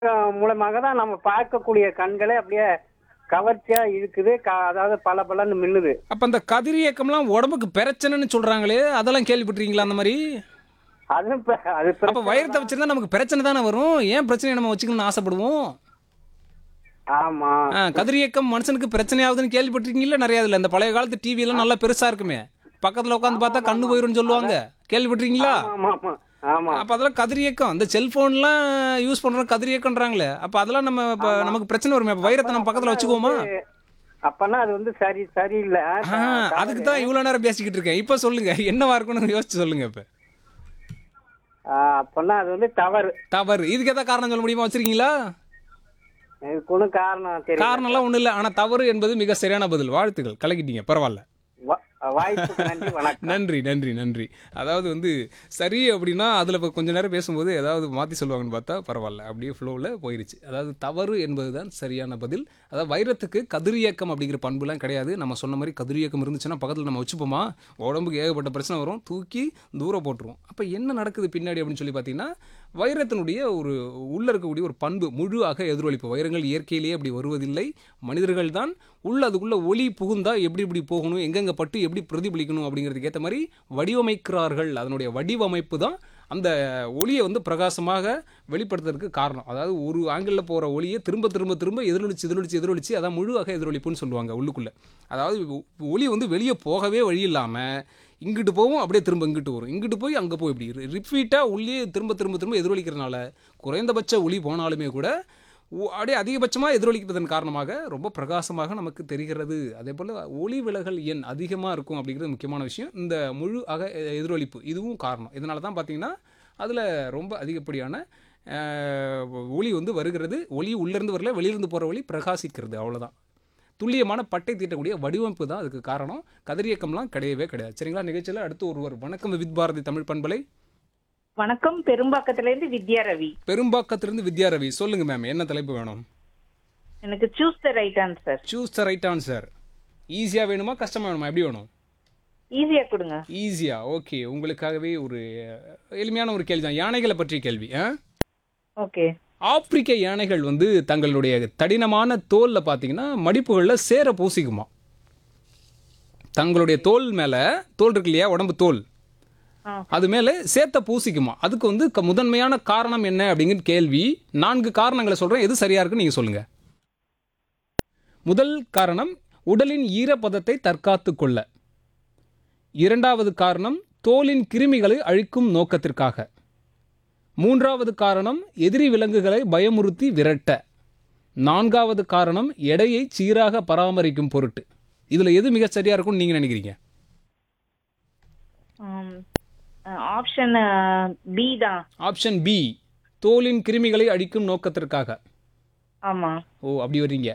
மூலமாக தான் நம்ம பார்க்கக்கூடிய கண்களே அப்படியே கவர்ச்சியா இருக்குது க- அதாவது பல பலன்னு மின்னுது அப்ப அந்த கதிரியக்கம்லாம் உடம்புக்கு பிரச்சனைன்னு சொல்றாங்களே அதெல்லாம் கேள்விப்பட்டிருக்கீங்களா அந்த மாதிரி அது இப்ப- அது அப்ப பிரச்சனை வைரத்தை வச்சிருந்தா நமக்கு பிரச்சனை தானே வரும் ஏன் பிரச்சனையை நம்ம வச்சுக்கணும்னு ஆசைப்படுவோம் ஆமா ஆ, கதிரியக்கம் மனுஷனுக்கு பிரச்சனை ஆகுதுன்னு கேள்விப்பட்டிருக்கீங்களா நிறைய இதுல இந்த பழைய காலத்து டிவி எல்லாம் நல்லா பெருசா இருக்குமே பக்கத்துல உட்காந்து பார்த்தா கண்ணு போயிரும்னு சொல்லுவாங்க கேள்விப்பட்டிருக்கீங்களா ஆமா ஆமா ஆமா அப்ப அதெல்லாம் கதிரியக்கம் இந்த செல்போன்லாம் யூஸ் பண்றோம் கதிரியக்கம்ன்றாங்களே அப்ப அதெல்லாம் நம்ம இப்ப நமக்கு பிரச்சனை வருமே அப்ப வைரத்தை நம்ம பக்கத்துல வச்சுக்குவோமா அப்பனா அது வந்து சரி சரியில்லை ஆ, அதுக்கு தான் இவ்வளவு நேரம் பேசிக்கிட்டு இருக்கேன் இப்ப சொல்லுங்க என்னவா இருக்கும்னு யோசிச்சு சொல்லுங்க இப்ப ஆ, அப்பனா அது வந்து தவறு தவறு இதுக்கு எதாவது காரணம் சொல்ல முடியுமா வச்சிருக்கீங்களா இதுக்கு ஒன்றும் காரணம் தெரியல காரணம்லாம் ஒண்ணும் இல்ல ஆனா தவறு என்பது மிக சரியான பதில் வாழ்த்துக்கள் கலக்கிட்டீங்க பரவாயில்ல வா- வாய்ப்புக்கு நன்றி வணக்கம் நன்றி நன்றி நன்றி அதாவது வந்து சரி அப்படின்னா அதில் இப்போ கொஞ்ச நேரம் பேசும்போது ஏதாவது மாற்றி சொல்லுவாங்கன்னு பார்த்தா பரவாயில்ல அப்படியே ஃப்ளோவில் போயிருச்சு அதாவது தவறு என்பது தான் சரியான பதில் அதாவது வைரத்துக்கு கதிரியக்கம் அப்படிங்கிற பண்புலாம் கிடையாது நம்ம சொன்ன மாதிரி கதிரியக்கம் இருந்துச்சுன்னா பக்கத்தில் நம்ம வச்சுப்போமா உடம்புக்கு ஏகப்பட்ட பிரச்சனை வரும் தூக்கி தூரம் போட்டுருவோம் அப்போ என்ன நடக்குது பின்னாடி அப்படின்னு சொல்லி பார்த்தீங்கன்னா வைரத்தினுடைய ஒரு உள்ளே இருக்கக்கூடிய ஒரு பண்பு முழுவாக எதிரொலிப்பு வைரங்கள் இயற்கையிலேயே அப்படி வருவதில்லை மனிதர்கள் தான் உள்ள அதுக்குள்ள ஒளி புகுந்தா எப்படி எப்படி போகணும் எங்கெங்க பட்டு எப்படி பிரதிபலிக்கணும் அப்படிங்கிறதுக்கு ஏற்ற மாதிரி வடிவமைக்கிறார்கள் அதனுடைய வடிவமைப்பு தான் அந்த ஒளியை வந்து பிரகாசமாக வெளிப்படுத்துறதுக்கு காரணம் அதாவது ஒரு ஆங்கிளில் போகிற ஒளியை திரும்ப திரும்ப திரும்ப எதிரொலிச்சு எதிரொலிச்சு எதிரொலிச்சு அதான் முழுவாக எதிரொலிப்புன்னு சொல்லுவாங்க உள்ளுக்குள்ளே அதாவது ஒ- ஒளி வந்து வெளியே போகவே வழி இல்லாமல் இங்கிட்டு போகும் அப்படியே திரும்ப இங்கிட்டு வரும் இங்கிட்டு போய் அங்கே போய் இப்படி ரிப்பீட்டாக உள்ளே திரும்ப திரும்ப திரும்ப எதிரொலிக்கிறனால குறைந்தபட்ச ஒளி போனாலுமே கூட ஒ- அப்படியே அதிகபட்சமாக எதிரொலிப்பதன் காரணமாக ரொம்ப பிரகாசமாக நமக்கு தெரிகிறது அதே போல் ஒளி விலகல் எண் அதிகமாக இருக்கும் அப்படிங்கிறது முக்கியமான விஷயம் இந்த முழு அக எ- எதிரொலிப்பு இதுவும் காரணம் இதனால தான் பார்த்தீங்கன்னா அதில் ரொம்ப அதிகப்படியான அஹ், ஒளி வந்து வருகிறது ஒளி உள்ளேருந்து வரல வெளியிருந்து போகிற ஒளி பிரகாசிக்கிறது அவ்வளோதான் துல்லியமான பட்டை தீட்டக்கூடிய வடிவமைப்பு தான் அதுக்கு காரணம் கதிரியக்கம்லாம் கிடையவே கிடையாது சரிங்களா நிகழ்ச்சியில் அடுத்து ஒருவர் வணக்கம் வித் பாரதி தமிழ் பண்பலை வணக்கம் பெரும்பாக்கத்துல இருந்து வித்யா ரவி பெரும்பாக்கத்திலிருந்து வித்யா ரவி சொல்லுங்க மேம் என்ன தலைப்பு வேணும் எனக்கு choose the right answer choose the right answer ஈஸியாக வேணுமா கஷ்டமாக வேணுமா எப்படி வேணும் ஈஸியா கொடுங்க ஈஸியா ஓகே உங்களுக்காகவே ஒரு எளிமையான ஒரு கேள்வி தான் யானைகளை பற்றிய கேள்வி ஆ ஓகே ஆப்பிரிக்க யானைகள் வந்து தங்களுடைய தடினமான தோலில் பார்த்தீங்கன்னா மடிப்புகளில் சேர பூசிக்குமா தங்களுடைய தோல் மேலே தோல் இருக்கு இல்லையா உடம்பு தோல் ஆ. அது மேலே சேத்த பூசிக்குமா அதுக்கு வந்து க- முதன்மையான காரணம் என்ன அப்படிங்கிற கேள்வி நான்கு காரணங்களை சொல்கிறேன் எது சரியா இருக்குன்னு நீங்கள் சொல்லுங்கள் முதல் காரணம் உடலின் ஈரப்பதத்தை தற்காத்து கொள்ள இரண்டாவது காரணம் தோலின் கிருமிகளை அழிக்கும் நோக்கத்திற்காக மூன்றாவது காரணம் எதிரி விலங்குகளை பயமுறுத்தி விரட்ட நான்காவது காரணம் எடையை சீராக பராமரிக்கும் பொருட்டு இதில் எது மிக சரியா இருக்கும்னு நீங்கள் நினைக்கிறீங்க ஆப்ஷன் பி தான் ஆப்ஷன் பி தோலின் கிருமிகளை அழிக்கும் நோக்கத்திற்காக ஆமா ஓ அப்படி வர்றீங்க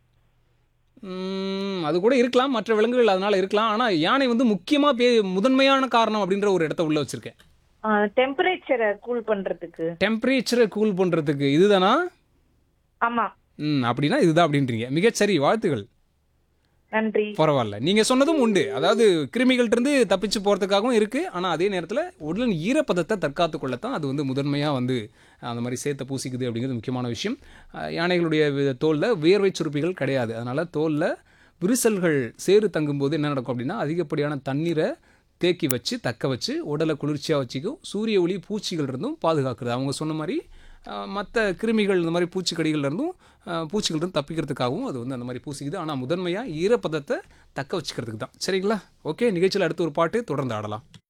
ம், அது கூட இருக்கலாம் மற்ற விலங்குகள் அதனால இருக்கலாம் ஆனால் யானை வந்து முக்கியமாக பே முதன்மையான காரணம் அப்படின்ற ஒரு இடத்த உள்ள வச்சிருக்கேன் டெம்பரேச்சரை கூல் பண்றதுக்கு டெம்பரேச்சரை கூல் பண்ணுறதுக்கு இதுதானா ஆமா ம் அப்படின்னா இதுதான் அப்படின்றீங்க மிகச்சரி வாழ்த்துகள் நன்றி பரவாயில்ல நீங்க சொன்னதும் உண்டு அதாவது கிருமிகள்ட்ட இருந்து தப்பிச்சு போறதுக்காகவும் இருக்கு ஆனா அதே நேரத்துல உடலின் ஈரப்பதத்தை தற்காத்து கொள்ளத்தான் அது வந்து முதன்மையா வந்து அந்த மாதிரி சேர்த்த பூசிக்குது அப்படிங்கிறது முக்கியமான விஷயம் அஹ், யானைகளுடைய வி- தோல்ல வியர்வை சுரப்பிகள் கிடையாது அதனால தோல்ல விரிசல்கள் சேறு தங்கும்போது என்ன நடக்கும் அப்படின்னா அதிகப்படியான தண்ணீரை தேக்கி வச்சு தக்க வச்சு உடலை குளிர்ச்சியாக வச்சுக்கும் சூரிய ஒளி பூச்சிகள் இருந்தும் பாதுகாக்கிறது அவங்க சொன்ன மாதிரி மற்ற கிருமிகள் இந்த மாதிரி பூச்சிக்கடிகள்ல இருந்தும் அஹ், பூச்சிகள் இருந்து தப்பிக்கிறதுக்காகவும் அது வந்து அந்த மாதிரி பூசிக்குது ஆனால் முதன்மையாக ஈரப்பதத்தை தக்க வச்சுக்கிறதுக்கு தான் சரிங்களா ஓகே நிகழ்ச்சியில் அடுத்து ஒரு பாட்டு தொடர்ந்து ஆடலாம்